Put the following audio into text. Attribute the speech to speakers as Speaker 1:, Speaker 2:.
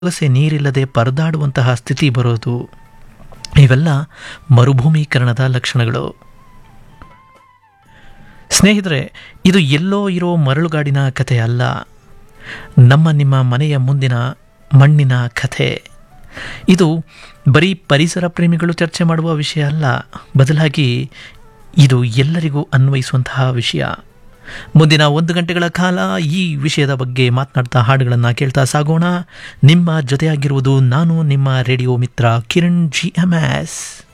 Speaker 1: ವಲಸೆ ನೀರಿಲ್ಲದೆ ಪರದಾಡುವಂತಹ ಸ್ಥಿತಿ ಬರೋದು ಇವೆಲ್ಲ ಮರುಭೂಮೀಕರಣದ ಲಕ್ಷಣಗಳು ಸ್ನೇಹಿತರೆ ಇದು ಎಲ್ಲೋ ಇರೋ ಮರಳುಗಾಡಿನ ಕಥೆ ಅಲ್ಲ ನಮ್ಮ ನಿಮ್ಮ ಮನೆಯ ಮುಂದಿನ ಮಣ್ಣಿನ ಕಥೆ ಇದು ಬರೀ ಪರಿಸರ ಪ್ರೇಮಿಗಳು ಚರ್ಚೆ ಮಾಡುವ ವಿಷಯ ಅಲ್ಲ ಬದಲಾಗಿ ಇದು ಎಲ್ಲರಿಗೂ ಅನ್ವಯಿಸುವಂತಹ ವಿಷಯ ಮುಂದಿನ ಒಂದು ಗಂಟೆಗಳ ಕಾಲ ಈ ವಿಷಯದ ಬಗ್ಗೆ ಮಾತನಾಡ್ತಾ ಹಾಡುಗಳನ್ನು ಕೇಳ್ತಾ ಸಾಗೋಣ ನಿಮ್ಮ ಜೊತೆಯಾಗಿರುವುದು ನಾನು ನಿಮ್ಮ ರೇಡಿಯೋ ಮಿತ್ರ ಕಿರಣ್ ಜಿ ಎಂ ಎಸ್